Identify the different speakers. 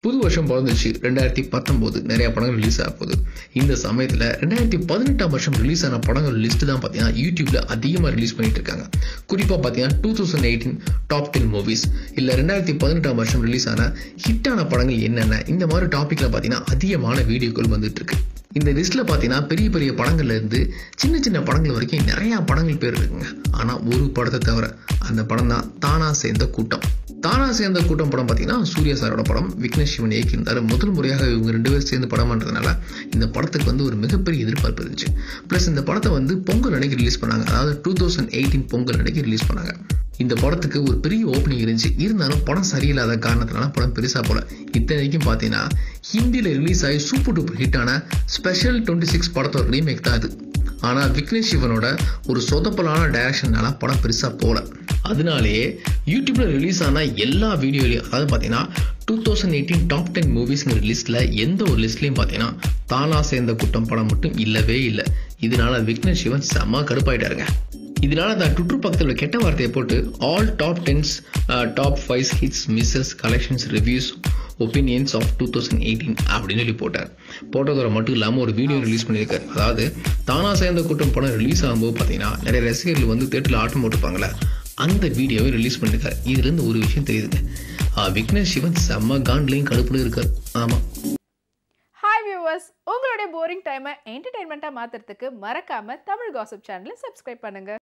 Speaker 1: புது வருஷம் பிறந்துச்சு ரெண்டாயிரத்தி பத்தொம்போது நிறைய படங்கள் ரிலீஸ் ஆக போகுது இந்த சமயத்தில் ரெண்டாயிரத்தி பதினெட்டாம் வருஷம் ரிலீஸ் ஆன படங்கள் லிஸ்ட் தான் பார்த்தீங்கன்னா யூடியூப்ல அதிகமாக ரிலீஸ் பண்ணிட்டு இருக்காங்க குறிப்பாக பார்த்தீங்கன்னா two thousand eighteen top ten movies இல்லை ரெண்டாயிரத்தி பதினெட்டாம் வருஷம் ரிலீஸ் ஆன ஹிட்டான படங்கள் என்னென்ன இந்த மாதிரி டாப்பிக்கில் பார்த்தீங்கன்னா அதிகமான வீடியோக்கள் வந்துட்டு இருக்கு இந்த லிஸ்ட்ல பார்த்தீங்கன்னா பெரிய பெரிய படங்கள்ல இருந்து சின்ன சின்ன படங்கள் வரைக்கும் நிறைய படங்கள் பேர் இருக்குங்க ஆனால் ஒரு படத்தை தவிர அந்த படம் தான் தானா சேர்ந்த கூட்டம் தானா சேர்ந்த கூட்டம் படம் பார்த்தீங்கன்னா சூர்யா சாரோட படம் விக்னேஷ் சிவன் இயக்கியிருந்தார் முதல் முறையாக இவங்க ரெண்டு பேரும் சேர்ந்து படம் பண்ணுறதுனால இந்த படத்துக்கு வந்து ஒரு மிகப்பெரிய எதிர்பார்ப்பு இருந்துச்சு ப்ளஸ் இந்த படத்தை வந்து பொங்கல் அன்னைக்கு ரிலீஸ் பண்ணாங்க அதாவது டூ தௌசண்ட் எயிட்டீன் பொங்கல் அன்னைக்கு ரிலீஸ் பண்ணாங்க இந்த படத்துக்கு ஒரு பெரிய ஓப்பனிங் இருந்துச்சு இருந்தாலும் படம் சரியில்லாத காரணத்தினால படம் பெருசாக போல இத்தனைக்கும் பார்த்தீங்கன்னா ஹிந்தியில் ரிலீஸ் ஆகி சூப்பர் டூப்பர் ஹிட்டான ஸ்பெஷல் டுவெண்ட்டி சிக்ஸ் படத்தோட ரீமேக் தான் அது ஆனால் விக்னேஷ் சிவனோட ஒரு சொதப்பலான டைரக்ஷனால படம் பெருசாக போகல அதனாலேயே யூடியூப்ல ரிலீஸ் ஆன எல்லா வீடியோலையும் அதாவது பார்த்தீங்கன்னா two thousand eighteen top ten மூவிஸ்ங்கிற லிஸ்ட்டில் எந்த ஒரு லிஸ்ட்லையும் பார்த்தீங்கன்னா தானா சேர்ந்த கூட்டம் படம் மட்டும் இல்லவே இல்லை இதனால விக்னேஷ் சிவன் செம்ம கடுப்பாயிட்டாருங்க இதனால தான் ட்விட்டர் பக்கத்தில் கெட்ட வார்த்தையை போட்டு all top tens top five hits misses collections reviews opinions of two thousand eighteen அப்படின்னு சொல்லி போட்டார் போட்டதோட மட்டும் இல்லாமல் ஒரு வீடியோ ரிலீஸ் பண்ணியிருக்காரு அதாவது தானா சேர்ந்த கூட்டம் படம் ரிலீஸ் ஆகும்போது பார்த்தீங்கன்னா நிறைய ரசிகர்கள் வந்து தேட்டரில் ஆட்டம் போட்டுப்பாங்களே அந்த வீடியோவை ரிலீஸ் பண்ணியிருக்காரு இதுலேருந்து ஒரு விஷயம் தெரியுதுங்க ஆஹ் விக்னேஷ் சிவன் செம்ம காண்ட்லையும் கடுப்புல இருக்கார் ஆமாம்
Speaker 2: ஹாய் வியூவர்ஸ் உங்களுடைய போரிங் டைமை என்டர்டைன்மெண்ட்டாக மாற்றுறதுக்கு மறக்காமல் தமிழ் காசிப் சேனலை சப்ஸ்கிரைப் பண்ணுங்கள்